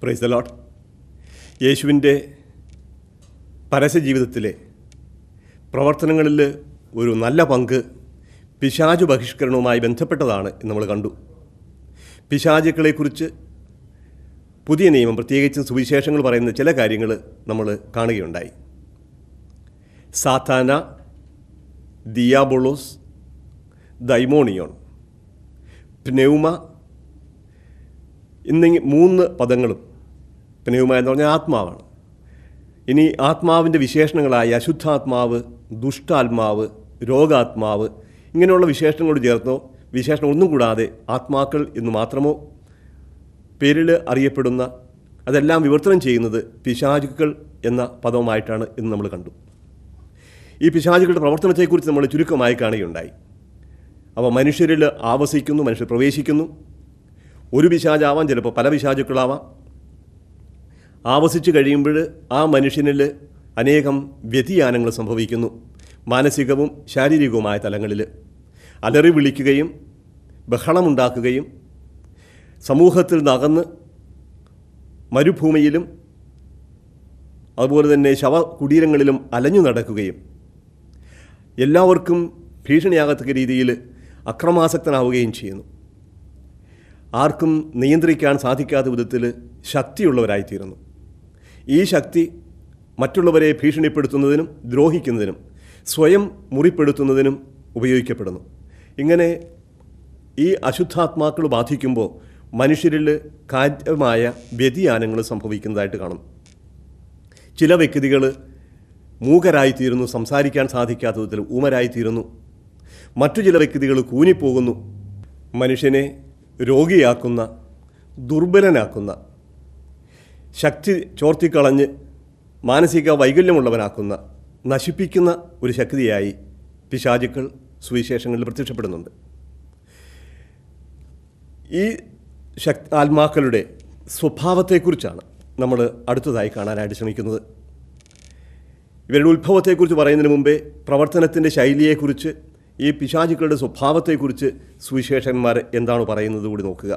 praise the ലോട്ട് യേശുവിൻ്റെ പരസ്യ ജീവിതത്തിലെ പ്രവർത്തനങ്ങളിൽ ഒരു നല്ല പങ്ക് പിശാചു ബഹിഷ്കരണവുമായി ബന്ധപ്പെട്ടതാണ് എന്ന് നമ്മൾ കണ്ടു പിശാചുക്കളെക്കുറിച്ച് പുതിയ നിയമം പ്രത്യേകിച്ചും സുവിശേഷങ്ങൾ പറയുന്ന ചില കാര്യങ്ങൾ നമ്മൾ കാണുകയുണ്ടായി സാത്താന ദിയാബോളോസ് ദൈമോണിയോൺ പ്നൌമ എന്നിങ്ങ മൂന്ന് പദങ്ങളും പ്നൌമ എന്ന് പറഞ്ഞാൽ ആത്മാവാണ് ഇനി ആത്മാവിൻ്റെ വിശേഷണങ്ങളായ അശുദ്ധാത്മാവ് ദുഷ്ടാത്മാവ് രോഗാത്മാവ് ഇങ്ങനെയുള്ള വിശേഷണങ്ങളോട് ചേർത്തോ വിശേഷണം ഒന്നും കൂടാതെ ആത്മാക്കൾ എന്ന് മാത്രമോ പേരിൽ അറിയപ്പെടുന്ന അതെല്ലാം വിവർത്തനം ചെയ്യുന്നത് പിശാചുക്കൾ എന്ന പദവുമായിട്ടാണ് എന്ന് നമ്മൾ കണ്ടു ഈ പിശാചുക്കളുടെ പ്രവർത്തനത്തെക്കുറിച്ച് നമ്മൾ ചുരുക്കമായി കാണുകയുണ്ടായി അവ മനുഷ്യരിൽ ആവസിക്കുന്നു മനുഷ്യർ പ്രവേശിക്കുന്നു ഒരു പിശാചാവാം ചിലപ്പോൾ പല പിശാചുക്കളാവാം ആവസിച്ച് കഴിയുമ്പോൾ ആ മനുഷ്യനിൽ അനേകം വ്യതിയാനങ്ങൾ സംഭവിക്കുന്നു മാനസികവും ശാരീരികവുമായ തലങ്ങളിൽ അലറി വിളിക്കുകയും ബഹളമുണ്ടാക്കുകയും സമൂഹത്തിൽ നകന്ന് മരുഭൂമിയിലും അതുപോലെ തന്നെ ശവ കുടീരങ്ങളിലും അലഞ്ഞു നടക്കുകയും എല്ലാവർക്കും ഭീഷണിയാകത്തക്ക രീതിയിൽ അക്രമാസക്തനാവുകയും ചെയ്യുന്നു ആർക്കും നിയന്ത്രിക്കാൻ സാധിക്കാത്ത വിധത്തിൽ ശക്തിയുള്ളവരായിത്തീരുന്നു ഈ ശക്തി മറ്റുള്ളവരെ ഭീഷണിപ്പെടുത്തുന്നതിനും ദ്രോഹിക്കുന്നതിനും സ്വയം മുറിപ്പെടുത്തുന്നതിനും ഉപയോഗിക്കപ്പെടുന്നു ഇങ്ങനെ ഈ അശുദ്ധാത്മാക്കൾ ബാധിക്കുമ്പോൾ മനുഷ്യരിൽ കാര്യമായ വ്യതിയാനങ്ങൾ സംഭവിക്കുന്നതായിട്ട് കാണുന്നു ചില വ്യക്തികൾ മൂകരായിത്തീരുന്നു സംസാരിക്കാൻ സാധിക്കാത്ത വിധത്തിൽ ഊമരായിത്തീരുന്നു മറ്റു ചില വ്യക്തികൾ കൂനിപ്പോകുന്നു മനുഷ്യനെ രോഗിയാക്കുന്ന ദുർബലനാക്കുന്ന ശക്തി ചോർത്തിക്കളഞ്ഞ് മാനസിക വൈകല്യമുള്ളവനാക്കുന്ന നശിപ്പിക്കുന്ന ഒരു ശക്തിയായി പിശാചുക്കൾ സുവിശേഷങ്ങളിൽ പ്രത്യക്ഷപ്പെടുന്നുണ്ട് ഈ ശക് ആത്മാക്കളുടെ സ്വഭാവത്തെക്കുറിച്ചാണ് നമ്മൾ അടുത്തതായി കാണാനായിട്ട് ശ്രമിക്കുന്നത് ഇവരുടെ ഉത്ഭവത്തെക്കുറിച്ച് പറയുന്നതിന് മുമ്പേ പ്രവർത്തനത്തിൻ്റെ ശൈലിയെക്കുറിച്ച് ഈ പിശാചുക്കളുടെ സ്വഭാവത്തെക്കുറിച്ച് സുവിശേഷന്മാർ എന്താണ് പറയുന്നത് കൂടി നോക്കുക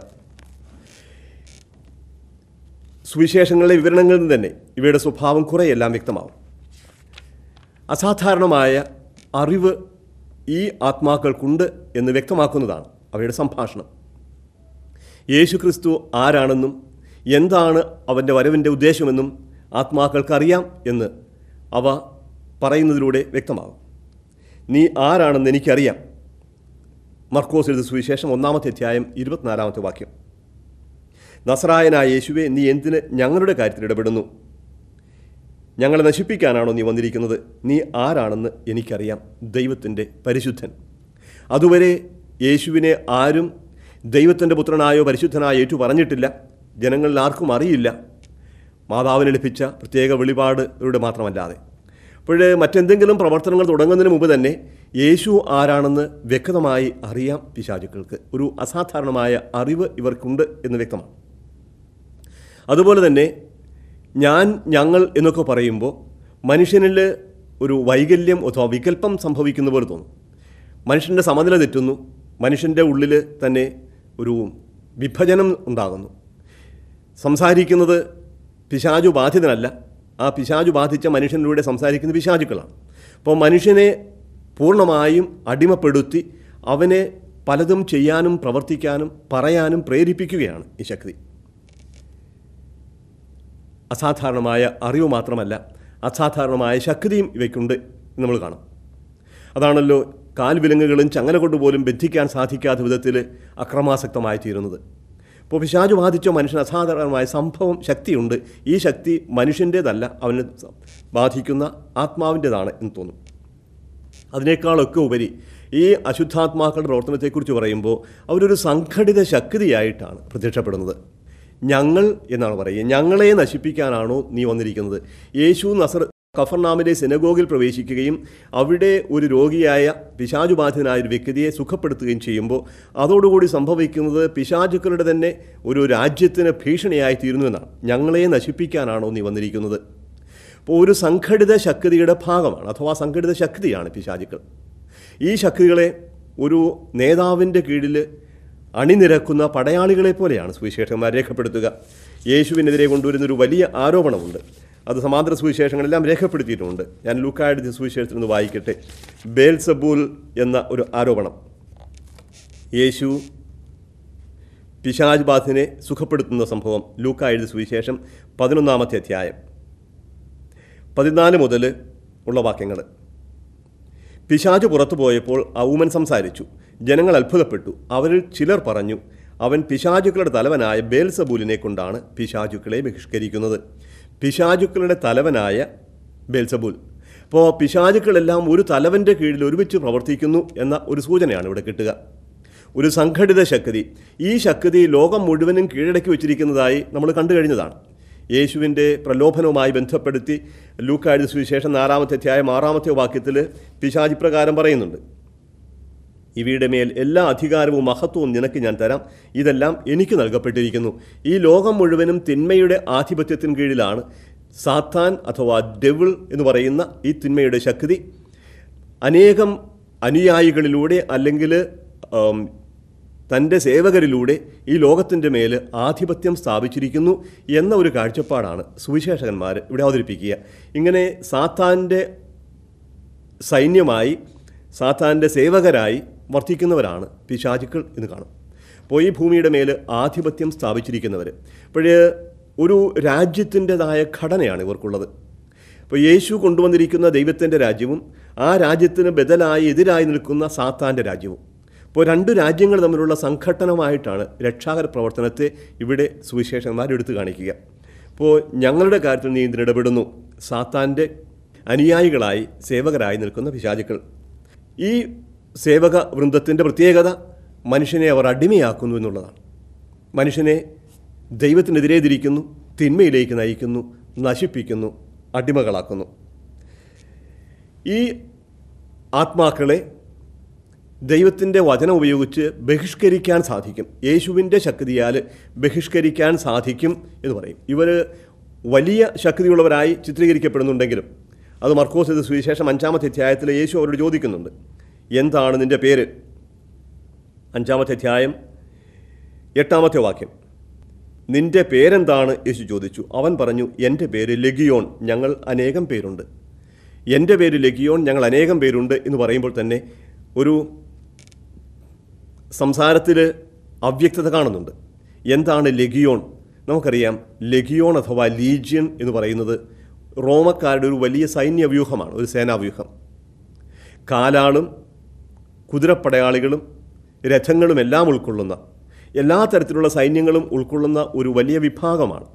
സുവിശേഷങ്ങളുടെ വിവരണങ്ങളിൽ നിന്ന് തന്നെ ഇവയുടെ സ്വഭാവം കുറെയെല്ലാം വ്യക്തമാവും അസാധാരണമായ അറിവ് ഈ ആത്മാക്കൾക്കുണ്ട് എന്ന് വ്യക്തമാക്കുന്നതാണ് അവയുടെ സംഭാഷണം യേശുക്രിസ്തു ആരാണെന്നും എന്താണ് അവൻ്റെ വരവിൻ്റെ ഉദ്ദേശമെന്നും ആത്മാക്കൾക്കറിയാം എന്ന് അവ പറയുന്നതിലൂടെ വ്യക്തമാകും നീ ആരാണെന്ന് എനിക്കറിയാം മർക്കോസ് എഴുത സുവിശേഷം ഒന്നാമത്തെ അധ്യായം ഇരുപത്തിനാലാമത്തെ വാക്യം നസറായനായ യേശുവെ നീ എന്തിന് ഞങ്ങളുടെ കാര്യത്തിൽ ഇടപെടുന്നു ഞങ്ങളെ നശിപ്പിക്കാനാണോ നീ വന്നിരിക്കുന്നത് നീ ആരാണെന്ന് എനിക്കറിയാം ദൈവത്തിൻ്റെ പരിശുദ്ധൻ അതുവരെ യേശുവിനെ ആരും ദൈവത്തിൻ്റെ പുത്രനായോ പരിശുദ്ധനായോ ഏറ്റു പറഞ്ഞിട്ടില്ല ജനങ്ങളിൽ ആർക്കും അറിയില്ല മാതാവിന് ലഭിച്ച പ്രത്യേക വെളിപാടുകളുടെ മാത്രമല്ലാതെ അപ്പോൾ മറ്റെന്തെങ്കിലും പ്രവർത്തനങ്ങൾ തുടങ്ങുന്നതിന് മുമ്പ് തന്നെ യേശു ആരാണെന്ന് വ്യക്തമായി അറിയാം പിശാചുക്കൾക്ക് ഒരു അസാധാരണമായ അറിവ് ഇവർക്കുണ്ട് എന്ന് വ്യക്തമാണ് അതുപോലെ തന്നെ ഞാൻ ഞങ്ങൾ എന്നൊക്കെ പറയുമ്പോൾ മനുഷ്യനിൽ ഒരു വൈകല്യം അഥവാ വികല്പം സംഭവിക്കുന്ന പോലെ തോന്നും മനുഷ്യൻ്റെ സമനില തെറ്റുന്നു മനുഷ്യൻ്റെ ഉള്ളിൽ തന്നെ ഒരു വിഭജനം ഉണ്ടാകുന്നു സംസാരിക്കുന്നത് പിശാചു ബാധിതനല്ല ആ പിശാചു ബാധിച്ച മനുഷ്യനിലൂടെ സംസാരിക്കുന്ന പിശാചുക്കളാണ് അപ്പോൾ മനുഷ്യനെ പൂർണ്ണമായും അടിമപ്പെടുത്തി അവനെ പലതും ചെയ്യാനും പ്രവർത്തിക്കാനും പറയാനും പ്രേരിപ്പിക്കുകയാണ് ഈ ശക്തി അസാധാരണമായ അറിവ് മാത്രമല്ല അസാധാരണമായ ശക്തിയും ഇവയ്ക്കുണ്ട് എന്ന് നമ്മൾ കാണും അതാണല്ലോ കാൽവിലങ്ങുകളും ചങ്ങല കൊണ്ടുപോലും ബന്ധിക്കാൻ സാധിക്കാത്ത വിധത്തിൽ അക്രമാസക്തമായി തീരുന്നത് ഇപ്പോൾ പിശാചു ബാധിച്ച മനുഷ്യന് അസാധാരണമായ സംഭവം ശക്തിയുണ്ട് ഈ ശക്തി മനുഷ്യൻ്റേതല്ല അവന് ബാധിക്കുന്ന ആത്മാവിൻ്റേതാണ് എന്ന് തോന്നും അതിനേക്കാളൊക്കെ ഉപരി ഈ അശുദ്ധാത്മാക്കളുടെ പ്രവർത്തനത്തെക്കുറിച്ച് പറയുമ്പോൾ അവരൊരു സംഘടിത ശക്തിയായിട്ടാണ് പ്രത്യക്ഷപ്പെടുന്നത് ഞങ്ങൾ എന്നാണ് പറയുക ഞങ്ങളെ നശിപ്പിക്കാനാണോ നീ വന്നിരിക്കുന്നത് യേശു നസർ കഫർനാമിലെ സിനഗോഗിൽ പ്രവേശിക്കുകയും അവിടെ ഒരു രോഗിയായ പിശാചുബാധിതനായ ഒരു വ്യക്തിയെ സുഖപ്പെടുത്തുകയും ചെയ്യുമ്പോൾ അതോടുകൂടി സംഭവിക്കുന്നത് പിശാചുക്കളുടെ തന്നെ ഒരു രാജ്യത്തിന് ഭീഷണിയായി തീരുന്നു എന്നാണ് ഞങ്ങളെ നശിപ്പിക്കാനാണോ നീ വന്നിരിക്കുന്നത് അപ്പോൾ ഒരു സംഘടിത ശക്തിയുടെ ഭാഗമാണ് അഥവാ സംഘടിത ശക്തിയാണ് പിശാചുക്കൾ ഈ ശക്തികളെ ഒരു നേതാവിൻ്റെ കീഴിൽ അണിനിരക്കുന്ന പടയാളികളെ പോലെയാണ് സുവിശേഷന്മാർ രേഖപ്പെടുത്തുക യേശുവിനെതിരെ കൊണ്ടുവരുന്നൊരു വലിയ ആരോപണമുണ്ട് അത് സമാന്തര സുവിശേഷങ്ങളെല്ലാം രേഖപ്പെടുത്തിയിട്ടുമുണ്ട് ഞാൻ ലൂക്കായുടെ സുവിശേഷത്തിൽ നിന്ന് വായിക്കട്ടെ ബേൽസബൂൽ എന്ന ഒരു ആരോപണം യേശു പിശാജ് ബാധിനെ സുഖപ്പെടുത്തുന്ന സംഭവം ലൂക്ക എഴുതിയ സുവിശേഷം പതിനൊന്നാമത്തെ അധ്യായം പതിനാല് മുതൽ ഉള്ള വാക്യങ്ങൾ പിശാജ് പുറത്തു പോയപ്പോൾ ഔമൻ സംസാരിച്ചു ജനങ്ങൾ അത്ഭുതപ്പെട്ടു അവരിൽ ചിലർ പറഞ്ഞു അവൻ പിശാചുക്കളുടെ തലവനായ ബേൽസബൂലിനെ കൊണ്ടാണ് പിശാചുക്കളെ ബഹിഷ്കരിക്കുന്നത് പിശാചുക്കളുടെ തലവനായ ബേൽസബൂൽ അപ്പോൾ പിശാചുക്കളെല്ലാം ഒരു തലവൻ്റെ കീഴിൽ ഒരുമിച്ച് പ്രവർത്തിക്കുന്നു എന്ന ഒരു സൂചനയാണ് ഇവിടെ കിട്ടുക ഒരു സംഘടിത ശക്തി ഈ ശക്തി ലോകം മുഴുവനും കീഴടക്കി വച്ചിരിക്കുന്നതായി നമ്മൾ കണ്ടു കഴിഞ്ഞതാണ് യേശുവിൻ്റെ പ്രലോഭനവുമായി ബന്ധപ്പെടുത്തി ലൂക്കാഴ്ച സുവിശേഷം നാലാമത്തെ അധ്യായം ആറാമത്തെ വാക്യത്തിൽ പിശാചി പ്രകാരം പറയുന്നുണ്ട് ഇവയുടെ മേൽ എല്ലാ അധികാരവും മഹത്വവും നിനക്ക് ഞാൻ തരാം ഇതെല്ലാം എനിക്ക് നൽകപ്പെട്ടിരിക്കുന്നു ഈ ലോകം മുഴുവനും തിന്മയുടെ ആധിപത്യത്തിന് കീഴിലാണ് സാത്താൻ അഥവാ ഡെവിൾ എന്ന് പറയുന്ന ഈ തിന്മയുടെ ശക്തി അനേകം അനുയായികളിലൂടെ അല്ലെങ്കിൽ ആം, തൻ്റെ സേവകരിലൂടെ ഈ ലോകത്തിൻ്റെ മേൽ ആധിപത്യം സ്ഥാപിച്ചിരിക്കുന്നു എന്ന ഒരു കാഴ്ചപ്പാടാണ് സുവിശേഷകന്മാർ ഇവിടെ അവതരിപ്പിക്കുക ഇങ്ങനെ സാത്താൻ്റെ സൈന്യമായി സാത്താൻ്റെ സേവകരായി വർത്തിക്കുന്നവരാണ് പിശാചുക്കൾ എന്ന് കാണും അപ്പോൾ ഈ ഭൂമിയുടെ മേൽ ആധിപത്യം സ്ഥാപിച്ചിരിക്കുന്നവർ അപ്പോഴേ ഒരു രാജ്യത്തിൻ്റെതായ ഘടനയാണ് ഇവർക്കുള്ളത് അപ്പോൾ യേശു കൊണ്ടുവന്നിരിക്കുന്ന ദൈവത്തിൻ്റെ രാജ്യവും ആ രാജ്യത്തിന് ബദലായി എതിരായി നിൽക്കുന്ന സാത്താൻ്റെ രാജ്യവും അപ്പോൾ രണ്ട് രാജ്യങ്ങൾ തമ്മിലുള്ള സംഘട്ടനമായിട്ടാണ് രക്ഷാകര പ്രവർത്തനത്തെ ഇവിടെ സുവിശേഷന്മാർ എടുത്തു കാണിക്കുക അപ്പോൾ ഞങ്ങളുടെ കാര്യത്തിൽ നീ ഇതിന് ഇടപെടുന്നു സാത്താൻ്റെ അനുയായികളായി സേവകരായി നിൽക്കുന്ന പിശാചുക്കൾ ഈ സേവക വൃന്ദത്തിൻ്റെ പ്രത്യേകത മനുഷ്യനെ അവർ അടിമയാക്കുന്നു എന്നുള്ളതാണ് മനുഷ്യനെ ദൈവത്തിനെതിരെ തിരിക്കുന്നു തിന്മയിലേക്ക് നയിക്കുന്നു നശിപ്പിക്കുന്നു അടിമകളാക്കുന്നു ഈ ആത്മാക്കളെ ദൈവത്തിൻ്റെ വചനം ഉപയോഗിച്ച് ബഹിഷ്കരിക്കാൻ സാധിക്കും യേശുവിൻ്റെ ശക്തിയാൽ ബഹിഷ്കരിക്കാൻ സാധിക്കും എന്ന് പറയും ഇവർ വലിയ ശക്തിയുള്ളവരായി ചിത്രീകരിക്കപ്പെടുന്നുണ്ടെങ്കിലും അത് മർക്കോസ് ഇത് സുവിശേഷം അഞ്ചാമത്തെ അധ്യായത്തിൽ യേശു അവരോട് ചോദിക്കുന്നുണ്ട് എന്താണ് നിൻ്റെ പേര് അഞ്ചാമത്തെ അധ്യായം എട്ടാമത്തെ വാക്യം നിന്റെ പേരെന്താണ് യേശു ചോദിച്ചു അവൻ പറഞ്ഞു എൻ്റെ പേര് ലഗിയോൺ ഞങ്ങൾ അനേകം പേരുണ്ട് എൻ്റെ പേര് ലഗിയോൺ ഞങ്ങൾ അനേകം പേരുണ്ട് എന്ന് പറയുമ്പോൾ തന്നെ ഒരു സംസാരത്തിൽ അവ്യക്തത കാണുന്നുണ്ട് എന്താണ് ലഗിയോൺ നമുക്കറിയാം ലഗിയോൺ അഥവാ ലീജിയൻ എന്ന് പറയുന്നത് റോമക്കാരുടെ ഒരു വലിയ സൈന്യവ്യൂഹമാണ് ഒരു സേനാവ്യൂഹം കാലാളും കുതിരപ്പടയാളികളും രഥങ്ങളും എല്ലാം ഉൾക്കൊള്ളുന്ന എല്ലാ തരത്തിലുള്ള സൈന്യങ്ങളും ഉൾക്കൊള്ളുന്ന ഒരു വലിയ വിഭാഗമാണ്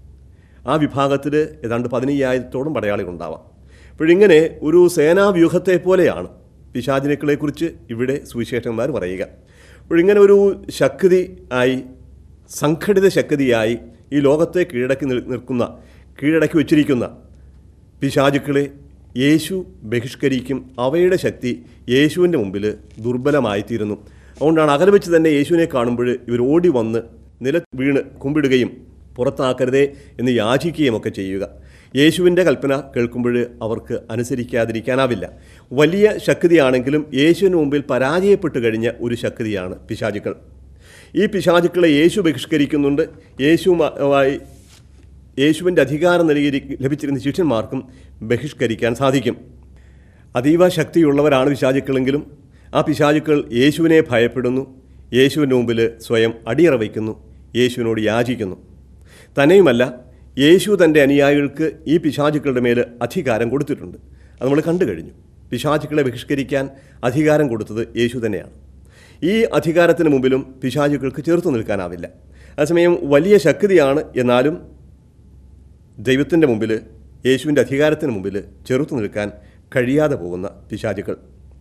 ആ വിഭാഗത്തിൽ ഏതാണ്ട് പതിനയ്യായിരത്തോളം പടയാളികളുണ്ടാവാം അപ്പോഴിങ്ങനെ ഒരു സേനാവ്യൂഹത്തെ പോലെയാണ് പിശാചിനുക്കളെക്കുറിച്ച് ഇവിടെ സുവിശേഷന്മാർ പറയുക അപ്പോഴിങ്ങനെ ഒരു ശക്തി ആയി സംഘടിത ശക്തിയായി ഈ ലോകത്തെ കീഴടക്കി നിൽ- നിൽക്കുന്ന കീഴടക്കി വച്ചിരിക്കുന്ന പിശാചുക്കളെ യേശു ബഹിഷ്കരിക്കും അവയുടെ ശക്തി യേശുവിൻ്റെ മുമ്പിൽ ദുർബലമായിത്തീരുന്നു അതുകൊണ്ടാണ് അകലെ വെച്ച് തന്നെ യേശുവിനെ കാണുമ്പോൾ ഇവർ ഓടി വന്ന് നില വീണ് കുമ്പിടുകയും പുറത്താക്കരുതേ എന്ന് യാചിക്കുകയും ഒക്കെ ചെയ്യുക യേശുവിൻ്റെ കൽപ്പന കേൾക്കുമ്പോൾ അവർക്ക് അനുസരിക്കാതിരിക്കാനാവില്ല വലിയ ശക്തിയാണെങ്കിലും യേശുവിന് മുമ്പിൽ പരാജയപ്പെട്ടു കഴിഞ്ഞ ഒരു ശക്തിയാണ് പിശാചുക്കൾ ഈ പിശാചുക്കളെ യേശു ബഹിഷ്കരിക്കുന്നുണ്ട് യേശുവുമായി യേശുവിൻ്റെ അധികാരം നൽകി ലഭിച്ചിരുന്ന ശിഷ്യന്മാർക്കും ബഹിഷ്കരിക്കാൻ സാധിക്കും അതീവ ശക്തിയുള്ളവരാണ് പിശാചുക്കളെങ്കിലും ആ പിശാചുക്കൾ യേശുവിനെ ഭയപ്പെടുന്നു യേശുവിൻ്റെ മുമ്പിൽ സ്വയം അടിയറ വയ്ക്കുന്നു യേശുവിനോട് യാചിക്കുന്നു തന്നെയുമല്ല യേശു തൻ്റെ അനുയായികൾക്ക് ഈ പിശാചുക്കളുടെ മേൽ അധികാരം കൊടുത്തിട്ടുണ്ട് അത് നമ്മൾ കണ്ടു കഴിഞ്ഞു പിശാചുക്കളെ ബഹിഷ്കരിക്കാൻ അധികാരം കൊടുത്തത് യേശു തന്നെയാണ് ഈ അധികാരത്തിന് മുമ്പിലും പിശാചുക്കൾക്ക് ചെറുത്തു നിൽക്കാനാവില്ല അതേസമയം വലിയ ശക്തിയാണ് എന്നാലും ദൈവത്തിൻ്റെ മുമ്പിൽ യേശുവിൻ്റെ അധികാരത്തിന് മുമ്പിൽ ചെറുത്തു നിൽക്കാൻ കഴിയാതെ പോകുന്ന പിശാചുക്കൾ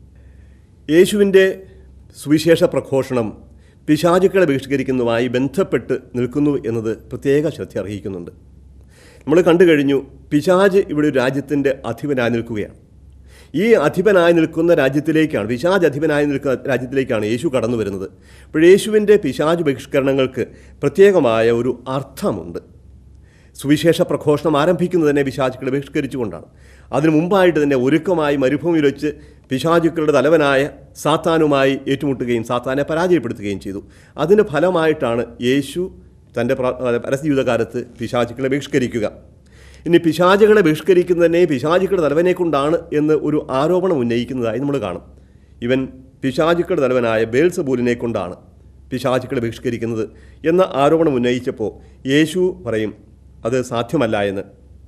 യേശുവിൻ്റെ സുവിശേഷ പ്രഘോഷണം പിശാചുക്കളെ ബഹിഷ്കരിക്കുന്നതുമായി ബന്ധപ്പെട്ട് നിൽക്കുന്നു എന്നത് പ്രത്യേക ശ്രദ്ധ അർഹിക്കുന്നുണ്ട് നമ്മൾ കണ്ടു കഴിഞ്ഞു പിശാജ് ഇവിടെ ഒരു രാജ്യത്തിൻ്റെ അധിപനായി നിൽക്കുകയാണ് ഈ അധിപനായി നിൽക്കുന്ന രാജ്യത്തിലേക്കാണ് പിശാജ് അധിപനായി നിൽക്കുന്ന രാജ്യത്തിലേക്കാണ് യേശു കടന്നു വരുന്നത് അപ്പോൾ യേശുവിൻ്റെ പിശാജ് ബഹിഷ്കരണങ്ങൾക്ക് പ്രത്യേകമായ ഒരു അർത്ഥമുണ്ട് സുവിശേഷ പ്രഘോഷണം ആരംഭിക്കുന്നത് തന്നെ പിശാചുക്കളെ ബഹിഷ്കരിച്ചുകൊണ്ടാണ് അതിനു മുമ്പായിട്ട് തന്നെ ഒരുക്കമായി മരുഭൂമിയിൽ വെച്ച് പിശാചുക്കളുടെ തലവനായ സാത്താനുമായി ഏറ്റുമുട്ടുകയും സാത്താനെ പരാജയപ്പെടുത്തുകയും ചെയ്തു അതിന് ഫലമായിട്ടാണ് യേശു തൻ്റെ പ്ര- പരസ്യജീവിതകാലത്ത് പിശാചുക്കളെ ബഹിഷ്കരിക്കുക ഇനി പിശാചുകളെ ബഹിഷ്കരിക്കുന്നതിനെ പിശാചുക്കളുടെ തലവനെ കൊണ്ടാണ് എന്ന് ഒരു ആരോപണം ഉന്നയിക്കുന്നതായി നമ്മൾ കാണും ഇവൻ പിശാചുക്കളുടെ തലവനായ ബേൽസബൂലിനെ കൊണ്ടാണ് പിശാചുക്കളെ ബഹിഷ്കരിക്കുന്നത് എന്ന ആരോപണം ഉന്നയിച്ചപ്പോൾ യേശു പറയും അത് സാധ്യമല്ല എന്ന്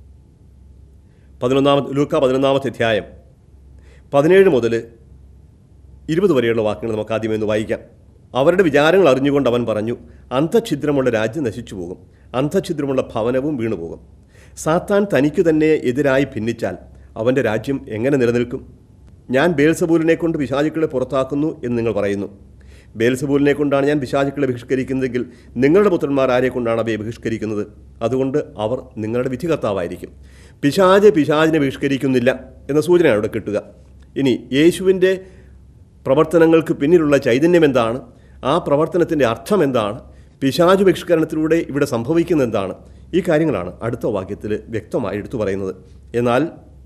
പതിനൊന്നാമത് ലൂക്ക പതിനൊന്നാമത്തെ അധ്യായം പതിനേഴ് മുതൽ ഇരുപത് വരെയുള്ള വാക്യങ്ങൾ നമുക്ക് ആദ്യമേ ഒന്ന് വായിക്കാം അവരുടെ വിചാരങ്ങൾ അറിഞ്ഞുകൊണ്ട് അവൻ പറഞ്ഞു അന്ധഛിദ്രമുള്ള രാജ്യം നശിച്ചു പോകും അന്ധഛിദ്രമുള്ള ഭവനവും വീണുപോകും സാത്താൻ തനിക്കു തന്നെ എതിരായി ഭിന്നിച്ചാൽ അവൻ്റെ രാജ്യം എങ്ങനെ നിലനിൽക്കും ഞാൻ ബേൽസബൂലിനെ കൊണ്ട് പിശാചുക്കളെ പുറത്താക്കുന്നു എന്ന് നിങ്ങൾ പറയുന്നു ബേൽസബൂലിനെ കൊണ്ടാണ് ഞാൻ പിശാചുക്കളെ ബഹിഷ്കരിക്കുന്നതെങ്കിൽ നിങ്ങളുടെ പുത്രന്മാർ ആരെ കൊണ്ടാണ് അവയെ ബഹിഷ്കരിക്കുന്നത് അതുകൊണ്ട് അവർ നിങ്ങളുടെ വിധികർത്താവായിരിക്കും പിശാജ് പിശാജിനെ ബഹിഷ്കരിക്കുന്നില്ല എന്ന സൂചനയാണ് ഇവിടെ കിട്ടുക ഇനി യേശുവിൻ്റെ പ്രവർത്തനങ്ങൾക്ക് പിന്നിലുള്ള ചൈതന്യം എന്താണ് ആ പ്രവർത്തനത്തിൻ്റെ അർത്ഥം എന്താണ് പിശാചു ബഹിഷ്കരണത്തിലൂടെ ഇവിടെ സംഭവിക്കുന്ന എന്താണ് ഈ കാര്യങ്ങളാണ് അടുത്ത വാക്യത്തിൽ വ്യക്തമായി എടുത്തു പറയുന്നത് എന്നാൽ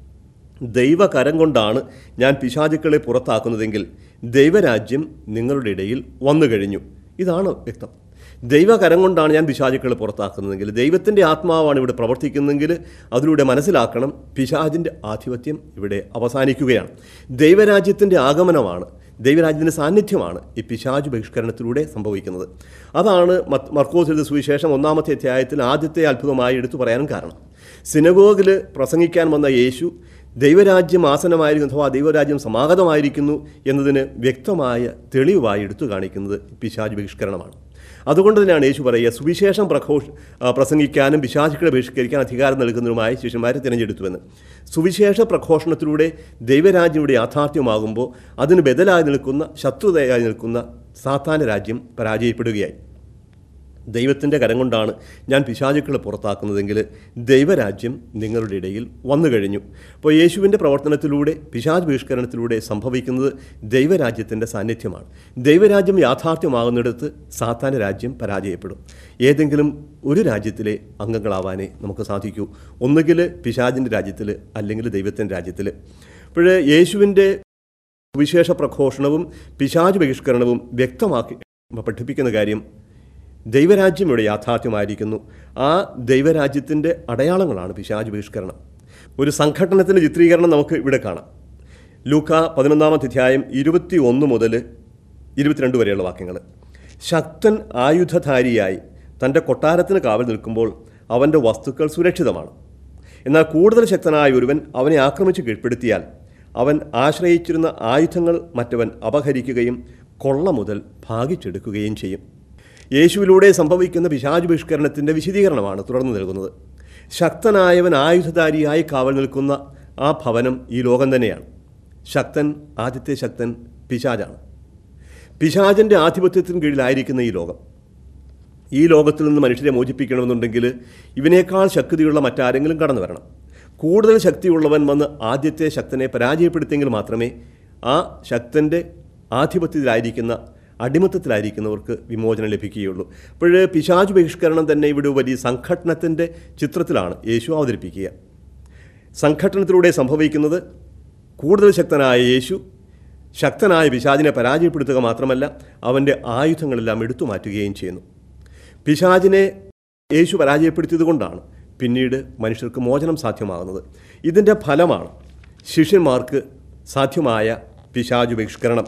ദൈവകരം കൊണ്ടാണ് ഞാൻ പിശാചുക്കളെ പുറത്താക്കുന്നതെങ്കിൽ ദൈവരാജ്യം നിങ്ങളുടെ ഇടയിൽ വന്നു കഴിഞ്ഞു ഇതാണ് വ്യക്തം ദൈവകരം കൊണ്ടാണ് ഞാൻ പിശാചുക്കളെ പുറത്താക്കുന്നതെങ്കിൽ ദൈവത്തിൻ്റെ ആത്മാവാണ് ഇവിടെ പ്രവർത്തിക്കുന്നതെങ്കിൽ അതിലൂടെ മനസ്സിലാക്കണം പിശാചിൻ്റെ ആധിപത്യം ഇവിടെ അവസാനിക്കുകയാണ് ദൈവരാജ്യത്തിൻ്റെ ആഗമനമാണ് ദൈവരാജ്യത്തിൻ്റെ സാന്നിധ്യമാണ് ഈ പിശാചു ബഹിഷ്കരണത്തിലൂടെ സംഭവിക്കുന്നത് അതാണ് മത്ത് മർക്കോസ് എഴുതിയ സുവിശേഷം ഒന്നാമത്തെ അധ്യായത്തിൽ ആദ്യത്തെ അത്ഭുതമായി എടുത്തു പറയാനും കാരണം സിനഗോഗിൽ പ്രസംഗിക്കാൻ വന്ന യേശു ദൈവരാജ്യം ആസനമായിരിക്കുന്നു അഥവാ ദൈവരാജ്യം സമാഗതമായിരിക്കുന്നു എന്നതിന് വ്യക്തമായ തെളിവായി എടുത്തു കാണിക്കുന്നത് പിശാച് ബഹിഷ്കരണമാണ് അതുകൊണ്ട് തന്നെയാണ് യേശു പറയുക സുവിശേഷം പ്രഘോഷ ആ, പ്രസംഗിക്കാനും പിശാചുക്കളെ ബഹിഷ്കരിക്കാൻ അധികാരം നൽകുന്നതിനുമായി ശിഷ്യന്മാരെ തിരഞ്ഞെടുത്തുവെന്ന് സുവിശേഷ പ്രഘോഷണത്തിലൂടെ ദൈവരാജ്യം ഇവിടെ യാഥാർത്ഥ്യമാകുമ്പോൾ അതിന് ബദലായി നിൽക്കുന്ന ശത്രുതയായി നിൽക്കുന്ന സാത്താന രാജ്യം പരാജയപ്പെടുകയായി ദൈവത്തിൻ്റെ കരം കൊണ്ടാണ് ഞാൻ പിശാചുക്കളെ പുറത്താക്കുന്നതെങ്കിൽ ദൈവരാജ്യം നിങ്ങളുടെ ഇടയിൽ വന്നു കഴിഞ്ഞു അപ്പോൾ യേശുവിൻ്റെ പ്രവർത്തനത്തിലൂടെ പിശാച് ബഹിഷ്കരണത്തിലൂടെ സംഭവിക്കുന്നത് ദൈവരാജ്യത്തിൻ്റെ സാന്നിധ്യമാണ് ദൈവരാജ്യം യാഥാർത്ഥ്യമാകുന്നിടത്ത് സാത്താന രാജ്യം പരാജയപ്പെടും ഏതെങ്കിലും ഒരു രാജ്യത്തിലെ അംഗങ്ങളാവാനേ നമുക്ക് സാധിക്കൂ ഒന്നുകിൽ പിശാചിൻ്റെ രാജ്യത്തിൽ അല്ലെങ്കിൽ ദൈവത്തിൻ്റെ രാജ്യത്തിൽ അപ്പോൾ യേശുവിൻ്റെ സുവിശേഷ പ്രഘോഷണവും പിശാച് ബഹിഷ്കരണവും വ്യക്തമാക്കി പഠിപ്പിക്കുന്ന കാര്യം ദൈവരാജ്യം ഇവിടെ യാഥാർത്ഥ്യമായിരിക്കുന്നു ആ ദൈവരാജ്യത്തിൻ്റെ അടയാളങ്ങളാണ് പിശാച് ബഹിഷ്കരണം ഒരു സംഘടനത്തിൻ്റെ ചിത്രീകരണം നമുക്ക് ഇവിടെ കാണാം ലൂക്ക പതിനൊന്നാമത്തെ അധ്യായം ഇരുപത്തി ഒന്ന് മുതൽ ഇരുപത്തിരണ്ട് വരെയുള്ള വാക്യങ്ങൾ ശക്തൻ ആയുധധാരിയായി തൻ്റെ കൊട്ടാരത്തിന് കാവൽ നിൽക്കുമ്പോൾ അവൻ്റെ വസ്തുക്കൾ സുരക്ഷിതമാണ് എന്നാൽ കൂടുതൽ ശക്തനായ ഒരുവൻ അവനെ ആക്രമിച്ച് കീഴ്പ്പെടുത്തിയാൽ അവൻ ആശ്രയിച്ചിരുന്ന ആയുധങ്ങൾ മറ്റവൻ അപഹരിക്കുകയും കൊള്ള മുതൽ ഭാഗിച്ചെടുക്കുകയും ചെയ്യും യേശുവിലൂടെ സംഭവിക്കുന്ന പിശാചു ബഹിഷ്കരണത്തിൻ്റെ വിശദീകരണമാണ് തുടർന്ന് നൽകുന്നത് ശക്തനായവൻ ആയുധധാരിയായി കാവൽ നിൽക്കുന്ന ആ ഭവനം ഈ ലോകം തന്നെയാണ് ശക്തൻ ആദ്യത്തെ ശക്തൻ പിശാജാണ് പിശാചൻ്റെ ആധിപത്യത്തിന് കീഴിലായിരിക്കുന്ന ഈ ലോകം ഈ ലോകത്തിൽ നിന്ന് മനുഷ്യരെ മോചിപ്പിക്കണമെന്നുണ്ടെങ്കിൽ ഇവനേക്കാൾ ശക്തിയുള്ള മറ്റാരെങ്കിലും കടന്നു വരണം കൂടുതൽ ശക്തിയുള്ളവൻ വന്ന് ആദ്യത്തെ ശക്തനെ പരാജയപ്പെടുത്തിയെങ്കിൽ മാത്രമേ ആ ശക്തൻ്റെ ആധിപത്യത്തിലായിരിക്കുന്ന അടിമത്തത്തിലായിരിക്കുന്നവർക്ക് വിമോചനം ലഭിക്കുകയുള്ളൂ അപ്പോൾ പിശാചു ബഹിഷ്കരണം തന്നെ ഇവിടെ വലിയ സംഘടനത്തിൻ്റെ ചിത്രത്തിലാണ് യേശു അവതരിപ്പിക്കുക സംഘട്ടനത്തിലൂടെ സംഭവിക്കുന്നത് കൂടുതൽ ശക്തനായ യേശു ശക്തനായ പിശാചിനെ പരാജയപ്പെടുത്തുക മാത്രമല്ല അവൻ്റെ ആയുധങ്ങളെല്ലാം എടുത്തു മാറ്റുകയും ചെയ്യുന്നു പിശാചിനെ യേശു പരാജയപ്പെടുത്തിയത് കൊണ്ടാണ് പിന്നീട് മനുഷ്യർക്ക് മോചനം സാധ്യമാകുന്നത് ഇതിൻ്റെ ഫലമാണ് ശിഷ്യന്മാർക്ക് സാധ്യമായ പിശാചു ബഹിഷ്കരണം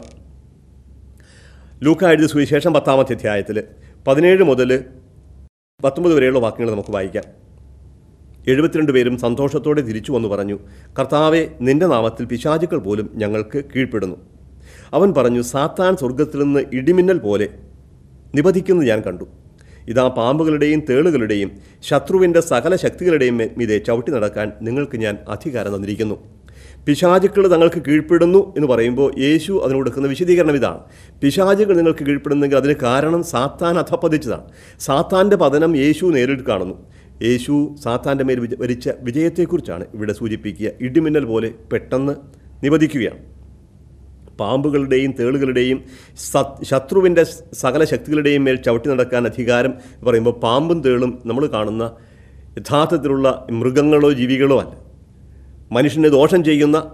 ലൂക്ക എഴുതിയ സുവിശേഷം പത്താമത്തെ അധ്യായത്തിൽ പതിനേഴ് മുതൽ പത്തൊമ്പത് വരെയുള്ള വാക്യങ്ങൾ നമുക്ക് വായിക്കാം എഴുപത്തിരണ്ട് പേരും സന്തോഷത്തോടെ തിരിച്ചു വന്നു പറഞ്ഞു കർത്താവെ നിന്റെ നാമത്തിൽ പിശാചുക്കൾ പോലും ഞങ്ങൾക്ക് കീഴ്പ്പെടുന്നു അവൻ പറഞ്ഞു സാത്താൻ സ്വർഗത്തിൽ നിന്ന് ഇടിമിന്നൽ പോലെ നിപതിക്കുന്നത് ഞാൻ കണ്ടു ഇതാ പാമ്പുകളുടെയും തേളുകളുടെയും ശത്രുവിൻ്റെ സകല ശക്തികളുടെയും മേ- മീതെ ചവിട്ടി നടക്കാൻ നിങ്ങൾക്ക് ഞാൻ അധികാരം തന്നിരിക്കുന്നു പിശാചുക്കൾ തങ്ങൾക്ക് കീഴ്പ്പെടുന്നു എന്ന് പറയുമ്പോൾ യേശു അതിന് കൊടുക്കുന്ന വിശദീകരണം ഇതാണ് പിശാചുകൾ നിങ്ങൾക്ക് കീഴ്പ്പെടുന്നെങ്കിൽ അതിന് കാരണം സാത്താൻ അധപ്പതിച്ചതാണ് സാത്താൻ്റെ പതനം യേശു നേരിട്ട് കാണുന്നു യേശു സാത്താൻ്റെ മേൽ വിജ- വരിച്ച വിജയത്തെക്കുറിച്ചാണ് ഇവിടെ സൂചിപ്പിക്കുക ഇടിമിന്നൽ പോലെ പെട്ടെന്ന് നിപതിക്കുകയാണ് പാമ്പുകളുടെയും തേളുകളുടെയും സത് ശത്രുവിൻ്റെ സകല ശക്തികളുടെയും മേൽ ചവിട്ടി നടക്കാൻ അധികാരം എന്ന് പറയുമ്പോൾ പാമ്പും തേളും നമ്മൾ കാണുന്ന യഥാർത്ഥത്തിലുള്ള മൃഗങ്ങളോ ജീവികളോ അല്ല മനുഷ്യന് ദോഷം ചെയ്യുന്ന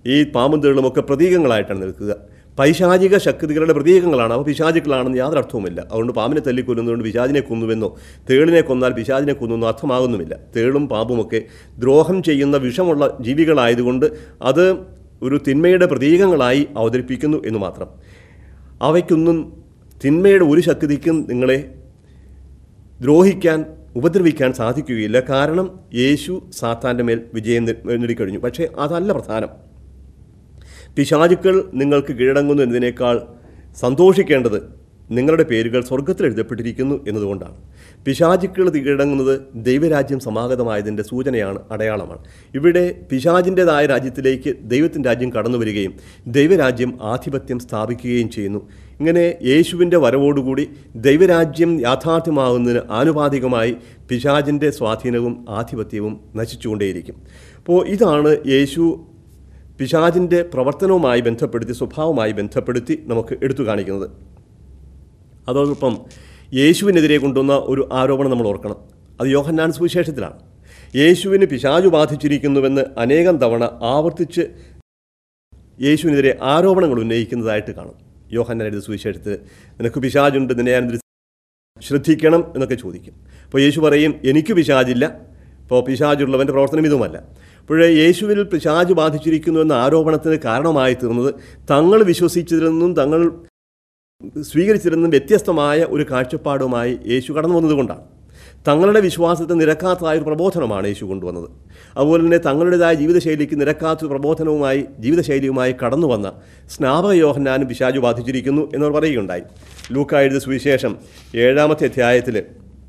ഈ പാമ്പും തേളും ഒക്കെ പ്രതീകങ്ങളായിട്ടാണ് നിൽക്കുക പൈശാചിക ശക്തികളുടെ പ്രതീകങ്ങളാണ് അവ പിശാചുക്കളാണെന്ന് യാതൊരു അർത്ഥവുമില്ല അതുകൊണ്ട് പാമ്പിനെ തല്ലിക്കൊല്ലുന്നതുകൊണ്ട് പിശാചിനെ കൊന്നുവെന്നോ തേളിനെ കൊന്നാൽ പിശാചിനെ കൊന്നുവെന്നോ അർത്ഥമാകുന്നുമില്ല തേളും പാമ്പുമൊക്കെ ദ്രോഹം ചെയ്യുന്ന വിഷമുള്ള ജീവികളായതുകൊണ്ട് അത് ഒരു തിന്മയുടെ പ്രതീകങ്ങളായി അവതരിപ്പിക്കുന്നു എന്ന് മാത്രം അവയ്ക്കൊന്നും തിന്മയുടെ ഒരു ശക്തിക്കും നിങ്ങളെ ദ്രോഹിക്കാൻ ഉപദ്രവിക്കാൻ സാധിക്കുകയില്ല കാരണം യേശു സാത്താൻ്റെ മേൽ വിജയം നേ- നേടിക്കഴിഞ്ഞു പക്ഷേ അതല്ല പ്രധാനം പിശാചുക്കൾ നിങ്ങൾക്ക് കീഴടങ്ങുന്നു എന്നതിനേക്കാൾ സന്തോഷിക്കേണ്ടത് നിങ്ങളുടെ പേരുകൾ സ്വർഗത്തിൽ എഴുതപ്പെട്ടിരിക്കുന്നു എന്നതുകൊണ്ടാണ് പിശാചുക്കൾ കീഴടങ്ങുന്നത് ദൈവരാജ്യം സമാഗതമായതിൻ്റെ സൂചനയാണ് അടയാളമാണ് ഇവിടെ പിശാചിൻ്റെതായ രാജ്യത്തിലേക്ക് ദൈവത്തിൻ്റെ രാജ്യം കടന്നു വരികയും ദൈവരാജ്യം ആധിപത്യം സ്ഥാപിക്കുകയും ചെയ്യുന്നു ഇങ്ങനെ യേശുവിൻ്റെ വരവോടുകൂടി ദൈവരാജ്യം യാഥാർത്ഥ്യമാകുന്നതിന് ആനുപാതികമായി പിശാചിൻ്റെ സ്വാധീനവും ആധിപത്യവും നശിച്ചുകൊണ്ടേയിരിക്കും അപ്പോൾ ഇതാണ് യേശു പിശാചിൻ്റെ പ്രവർത്തനവുമായി ബന്ധപ്പെടുത്തി സ്വഭാവവുമായി ബന്ധപ്പെടുത്തി നമുക്ക് എടുത്തു കാണിക്കുന്നത് അതോടൊപ്പം യേശുവിനെതിരെ കൊണ്ടുവന്ന ഒരു ആരോപണം നമ്മൾ ഓർക്കണം അത് യോഹന്നാൻ സുവിശേഷത്തിലാണ് യേശുവിന് പിശാചു ബാധിച്ചിരിക്കുന്നുവെന്ന് അനേകം തവണ ആവർത്തിച്ച് യേശുവിനെതിരെ ആരോപണങ്ങൾ ഉന്നയിക്കുന്നതായിട്ട് കാണും യോഹന്നാൻ എഴുതിയ സുവിശേഷത്തിൽ നിനക്ക് പിശാചുണ്ട് നിന്നെ ഞാൻ ഇതിൽ ശ്രദ്ധിക്കണം എന്നൊക്കെ ചോദിക്കും അപ്പോൾ യേശു പറയും എനിക്ക് പിശാചില്ല ഇപ്പോൾ പിശാചുള്ളവൻ്റെ പ്രവർത്തനം ഇതുമല്ല അപ്പോഴേ യേശുവിൽ പിശാച് ബാധിച്ചിരിക്കുന്നു എന്ന ആരോപണത്തിന് കാരണമായി തീർന്നത് തങ്ങൾ വിശ്വസിച്ചതിൽ നിന്നും തങ്ങൾ സ്വീകരിച്ചിരുന്ന വ്യത്യസ്തമായ ഒരു കാഴ്ചപ്പാടുമായി യേശു കടന്നു വന്നതുകൊണ്ടാണ് തങ്ങളുടെ വിശ്വാസത്തെ നിരക്കാത്തതായ ഒരു പ്രബോധനമാണ് യേശു കൊണ്ടുവന്നത് അതുപോലെ തന്നെ തങ്ങളുടേതായ ജീവിതശൈലിക്ക് നിരക്കാത്ത ഒരു പ്രബോധനവുമായി ജീവിതശൈലിയുമായി കടന്നു വന്ന സ്നാപക യോഹന്നാനും പിശാചു ബാധിച്ചിരിക്കുന്നു എന്നവർ പറയുകയുണ്ടായി ലൂക്ക എഴുതിയ സുവിശേഷം ഏഴാമത്തെ അധ്യായത്തിൽ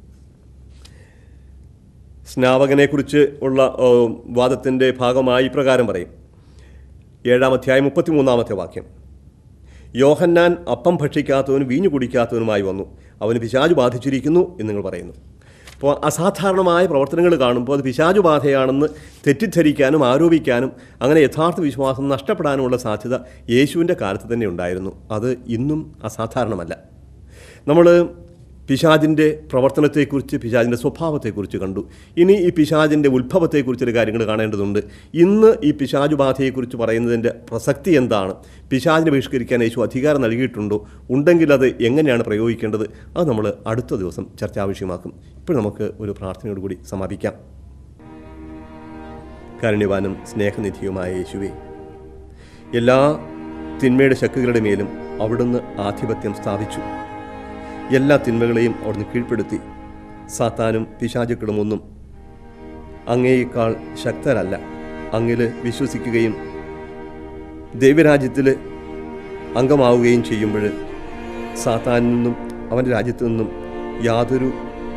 സ്നാപകനെക്കുറിച്ച് ഉള്ള ഓ, വാദത്തിൻ്റെ ഭാഗമായി ഇപ്രകാരം പറയും ഏഴാം അധ്യായം മുപ്പത്തിമൂന്നാമത്തെ വാക്യം യോഹന്നാൻ അപ്പം ഭക്ഷിക്കാത്തവനും വീഞ്ഞു കുടിക്കാത്തവനുമായി വന്നു അവന് പിശാചു ബാധിച്ചിരിക്കുന്നു എന്ന് നിങ്ങൾ പറയുന്നു അപ്പോൾ അസാധാരണമായ പ്രവർത്തനങ്ങൾ കാണുമ്പോൾ അത് പിശാചു ബാധയാണെന്ന് തെറ്റിദ്ധരിക്കാനും ആരോപിക്കാനും അങ്ങനെ യഥാർത്ഥ വിശ്വാസം നഷ്ടപ്പെടാനുമുള്ള സാധ്യത യേശുവിൻ്റെ കാലത്ത് തന്നെ ഉണ്ടായിരുന്നു അത് ഇന്നും അസാധാരണമല്ല നമ്മൾ പിശാജിൻ്റെ പ്രവർത്തനത്തെക്കുറിച്ച് പിശാജിൻ്റെ സ്വഭാവത്തെക്കുറിച്ച് കണ്ടു ഇനി ഈ പിശാജിൻ്റെ ഉത്ഭവത്തെക്കുറിച്ചൊരു കാര്യങ്ങൾ കാണേണ്ടതുണ്ട് ഇന്ന് ഈ പിശാജു ബാധയെക്കുറിച്ച് പറയുന്നതിൻ്റെ പ്രസക്തി എന്താണ് പിശാജിനെ ബഹിഷ്കരിക്കാൻ യേശു അധികാരം നൽകിയിട്ടുണ്ടോ ഉണ്ടെങ്കിൽ അത് എങ്ങനെയാണ് പ്രയോഗിക്കേണ്ടത് അത് നമ്മൾ അടുത്ത ദിവസം ചർച്ചാവിഷയമാക്കും ഇപ്പോൾ നമുക്ക് ഒരു പ്രാർത്ഥനയോട് കൂടി സമാപിക്കാം കാരുണ്യവാനും സ്നേഹനിധിയുമായ യേശുവേ എല്ലാ തിന്മയുടെ ശക്തികളുടെ മേലും അവിടുന്ന് ആധിപത്യം സ്ഥാപിച്ചു എല്ലാ തിന്മകളെയും അവിടുന്ന് കീഴ്പ്പെടുത്തി സാത്താനും പിശാചുക്കളും ഒന്നും അങ്ങേയേക്കാൾ ശക്തരല്ല അങ്ങിൽ വിശ്വസിക്കുകയും ദൈവരാജ്യത്തിൽ അംഗമാവുകയും ചെയ്യുമ്പോൾ സാത്താനിൽ നിന്നും അവൻ്റെ രാജ്യത്തു നിന്നും യാതൊരു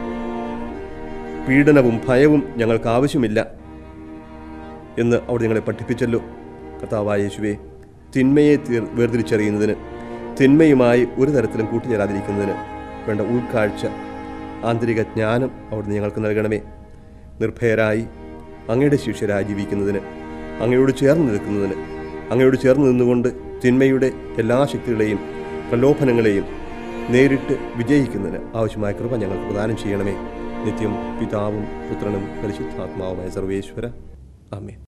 പീഡനവും ഭയവും ഞങ്ങൾക്ക് ആവശ്യമില്ല എന്ന് അവിടെ ഞങ്ങളെ പഠിപ്പിച്ചല്ലോ കർത്താവായ യേശുവെ തിന്മയെ തീർ വേർതിരിച്ചറിയുന്നതിന് തിന്മയുമായി ഒരു തരത്തിലും കൂട്ടുചേരാതിരിക്കുന്നതിന് വേണ്ട ഉൾക്കാഴ്ച ആന്തരിക ജ്ഞാനം അവിടുന്ന് ഞങ്ങൾക്ക് നൽകണമേ നിർഭയരായി അങ്ങയുടെ ശിഷ്യരായി ജീവിക്കുന്നതിന് അങ്ങയോട് ചേർന്ന് നിൽക്കുന്നതിന് അങ്ങയോട് ചേർന്ന് നിന്നുകൊണ്ട് തിന്മയുടെ എല്ലാ ശക്തികളെയും പ്രലോഭനങ്ങളെയും നേരിട്ട് വിജയിക്കുന്നതിന് ആവശ്യമായ കൃപ ഞങ്ങൾക്ക് പ്രദാനം ചെയ്യണമേ നിത്യം പിതാവും പുത്രനും പരിശുദ്ധാത്മാവുമായ സർവേശ്വര ആമേൻ